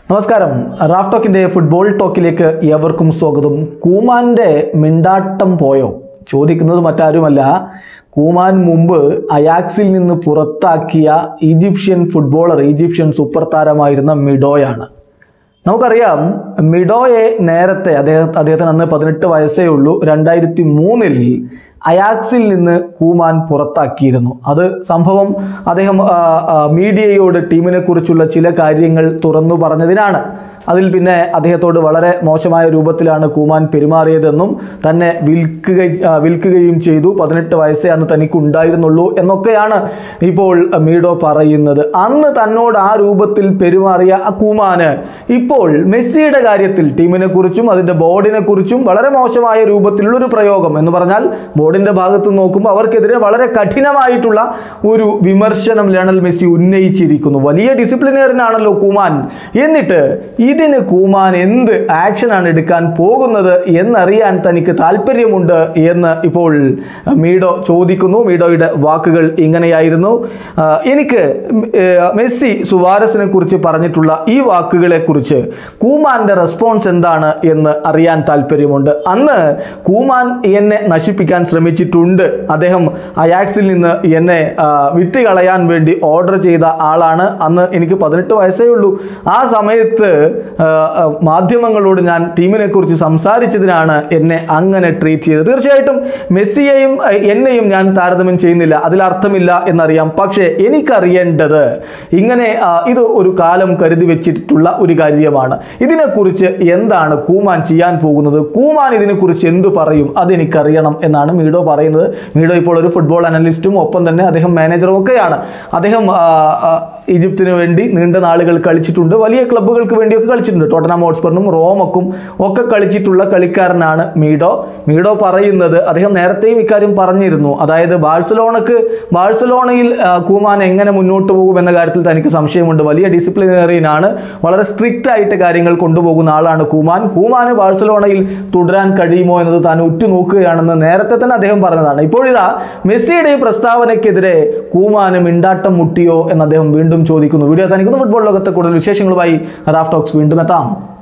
നമസ്കാരം Raf ടോക്കിന്റെ football ടോക്കിലേക്ക് ഏവർക്കും സ്വാഗതം കൂമാന്റെ മിണ്ടാട്ടം പോയോ ചോദിക്കുന്നത് മറ്റാരുമല്ല കൂമാൻ മുമ്പ് അയാക്സിൽ നിന്ന് പുറത്താക്കിയ ഈജിപ്ഷ്യൻ ഫുട്ബോളർ ഈജിപ്ഷ്യൻ സൂപ്പർ താരമായിരുന്ന മിഡോയാണ് നമുക്കറിയാം മിഡോയെ നേരത്തെ അദ്ദേഹം അദ്ദേഹത്തിന് അന്ന് പതിനെട്ട് വയസ്സേ ഉള്ളൂ രണ്ടായിരത്തി മൂന്നിൽ അയാക്സിൽ നിന്ന് കൂമാൻ പുറത്താക്കിയിരുന്നു അത് സംഭവം അദ്ദേഹം ആ, ആ, മീഡിയയോട് ടീമിനെ കുറിച്ചുള്ള ചില കാര്യങ്ങൾ തുറന്നു പറഞ്ഞതിനാണ് അതിൽ പിന്നെ അദ്ദേഹത്തോട് വളരെ മോശമായ രൂപത്തിലാണ് കൂമാൻ പെരുമാറിയതെന്നും തന്നെ വിൽക്കുക ആ, വിൽക്കുകയും ചെയ്തു പതിനെട്ട് വയസ്സേ അന്ന് തനിക്ക് ഉണ്ടായിരുന്നുള്ളൂ എന്നൊക്കെയാണ് ഇപ്പോൾ മീഡോ പറയുന്നത് അന്ന് തന്നോട് ആ രൂപത്തിൽ പെരുമാറിയ ആ കൂമാന് ഇപ്പോൾ മെസ്സിയുടെ കാര്യത്തിൽ ടീമിനെ കുറിച്ചും അതിൻ്റെ ബോർഡിനെ കുറിച്ചും വളരെ മോശമായ രൂപത്തിലുള്ള ഒരു പ്രയോഗം എന്ന് പറഞ്ഞാൽ ബോർഡിൻ്റെ ഭാഗത്ത് നോക്കുമ്പോൾ അവർക്കെതിരെ വളരെ കഠിനമായിട്ടുള്ള ഒരു വിമർശനം ലയണൽ മെസ്സി ഉന്നയിച്ചിരിക്കുന്നു വലിയ ഡിസിപ്ലിനറിനാണല്ലോ കൂമാൻ എന്നിട്ട് ഇതിന് കൂമാൻ എന്ത് ആക്ഷനാണ് എടുക്കാൻ പോകുന്നത് എന്നറിയാൻ തനിക്ക് താല്പര്യമുണ്ട് എന്ന് ഇപ്പോൾ മീഡോ ചോദിക്കുന്നു മീഡോയുടെ വാക്കുകൾ ഇങ്ങനെയായിരുന്നു ആ, എനിക്ക് ഏർ, മെസ്സി സുവാരസിനെ കുറിച്ച് പറഞ്ഞിട്ടുള്ള ഈ വാക്കുകളെ കുറിച്ച് കൂമാന്റെ റെസ്പോൺസ് എന്താണ് എന്ന് അറിയാൻ താല്പര്യമുണ്ട് അന്ന് കൂമാൻ എന്നെ നശിപ്പിക്കാൻ ശ്രമിച്ചിട്ടുണ്ട് അദ്ദേഹം അയാക്സിൽ നിന്ന് എന്നെ ആ, വിട്ടുകളയാൻ വേണ്ടി ഓർഡർ ചെയ്ത ആളാണ് അന്ന് എനിക്ക് പതിനെട്ട് വയസ്സേ ഉള്ളൂ ആ സമയത്ത് ആ, ആ, മാധ്യമങ്ങളോട് ഞാൻ ടീമിനെ കുറിച്ച് സംസാരിച്ചതിനാണ് എന്നെ അങ്ങനെ ട്രീറ്റ് ചെയ്തത് തീർച്ചയായിട്ടും മെസ്സിയെയും ആ, എന്നെയും ഞാൻ താരതമ്യം ചെയ്യുന്നില്ല അതിൽ അർത്ഥമില്ല എന്നറിയാം പക്ഷേ എനിക്കറിയേണ്ടത് ഇങ്ങനെ ആ, ഇത് ഒരു കാലം കരുതി വെച്ചിട്ടുള്ള ഒരു കാര്യമാണ് ഇതിനെക്കുറിച്ച് എന്താണ് കൂമാൻ ചെയ്യാൻ പോകുന്നത് കൂമാൻ ഇതിനെക്കുറിച്ച് എന്തു പറയും അതെനിക്കറിയണം എന്നാണ് മീഡോ പറയുന്നത് മീഡോ ഇപ്പോൾ ഒരു ഫുട്ബോൾ അനലിസ്റ്റും ഒപ്പം തന്നെ അദ്ദേഹം മാനേജറും ഒക്കെയാണ് അദ്ദേഹം ആ, ആ, ഈജിപ്തിന് വേണ്ടി നീണ്ട നാളുകൾ കളിച്ചിട്ടുണ്ട് വലിയ ക്ലബ്ബുകൾക്ക് വേണ്ടിയൊക്കെ കളിച്ചിട്ടുണ്ട് ടോട്ടനാം ഹോട്ട്സ്പറിനും റോമക്കും ഒക്കെ കളിച്ചിട്ടുള്ള കളിക്കാരനാണ് മീഡോ മീഡോ പറയുന്നത് അദ്ദേഹം നേരത്തെയും ഇക്കാര്യം പറഞ്ഞിരുന്നു അതായത് ബാഴ്സലോണക്ക് ബാഴ്സലോണയിൽ ആ, കൂമാൻ എങ്ങനെ മുന്നോട്ട് പോകും എന്ന കാര്യത്തിൽ തനിക്ക് സംശയമുണ്ട് വലിയ ഡിസിപ്ലിനറിയനാണ് വളരെ സ്ട്രിക്റ്റ് ആയിട്ട് കാര്യങ്ങൾ കൊണ്ടുപോകുന്ന ആളാണ് കൂമാൻ കൂമാന് ബാഴ്സലോണയിൽ തുടരാൻ കഴിയുമോ എന്നത് താൻ ഉറ്റുനോക്കുകയാണെന്ന് നേരത്തെ തന്നെ അദ്ദേഹം പറഞ്ഞതാണ് ഇപ്പോഴിതാ മെസ്സിയുടെ ഈ പ്രസ്താവനയ്ക്കെതിരെ കൂമാന് മിണ്ടാട്ടം മുട്ടിയോ എന്ന് അദ്ദേഹം വീണ്ടും ചോദിക്കുന്നു വീഡിയോ അവസാനിക്കുന്നു ഫുട്ബോൾ ലോകത്തെ കൂടുതൽ വിശേഷങ്ങളുമായി റാഫ് ടോക്സ് വീണ്ടും എത്താം